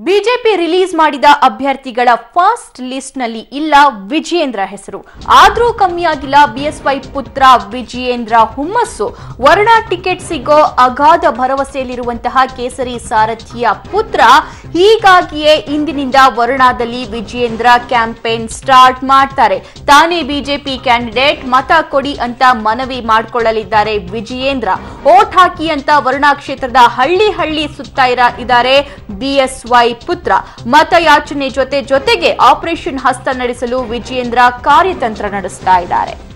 BJP release ಮಾಡಿದ ಅಭ್ಯರ್ಥಿಗಳ first list ನಲ್ಲಿ ಇಲ್ಲ ವಿಜಯೇಂದ್ರ ಹೆಸರು ಆದ್ರೂ ಕಮ್ಮಿ ಆಗಿಲ್ಲ ಬಿಎಸ್ವೈ ಪುತ್ರ ವಿಜಯೇಂದ್ರ ಹುಮ್ಮಸ್ಸು ವರ್ಣ ಟಿಕೆಟ್ ಸಿಗೋ ಅಗಾಧ ಭರವಸೆಯಲ್ಲಿರುವಂತಹ ಕೇಸರಿ ಸಾರಥಿಯ ಪುತ್ರ ಹೀಗಾಗಿಯೇ ಇಂದಿನಿಂದ ವರುಣಾದಲ್ಲಿ ವಿಜಯೇಂದ್ರ ಕ್ಯಾಂಪೇನ್ ಸ್ಟಾರ್ಟ್ ಮಾಡ್ತಾರೆ ತಾನೇ ಬಿಜೆಪಿ ಕ್ಯಾಂಡಿಡೇಟ್ ಮತ ಕೊಡಿ ಅಂತ ಮನವಿ ಮಾಡಿಕೊಳ್ಳಲಿದ್ದಾರೆ ವಿಜಯೇಂದ್ರ ಓಟ್ ಹಾಕಿ ಅಂತ ವರುಣಾ ಕ್ಷೇತ್ರದ ಹಳ್ಳಿ ಹಳ್ಳಿ ಸುತ್ತಾ ಇರ ಇದ್ದಾರೆ ಬಿಎಸ್ವೈ ಪುತ್ರ ಮತಯಾಚನೆ ಜೊತೆ ಜೊತೆಗೆ ಆಪರೇಷನ್ ಹಸ್ತ ನಡೆಸಲು ವಿಜಯೇಂದ್ರ ಕಾರ್ಯತಂತ್ರ ನಡೆಸ್ತಾ ಇದ್ದಾರೆ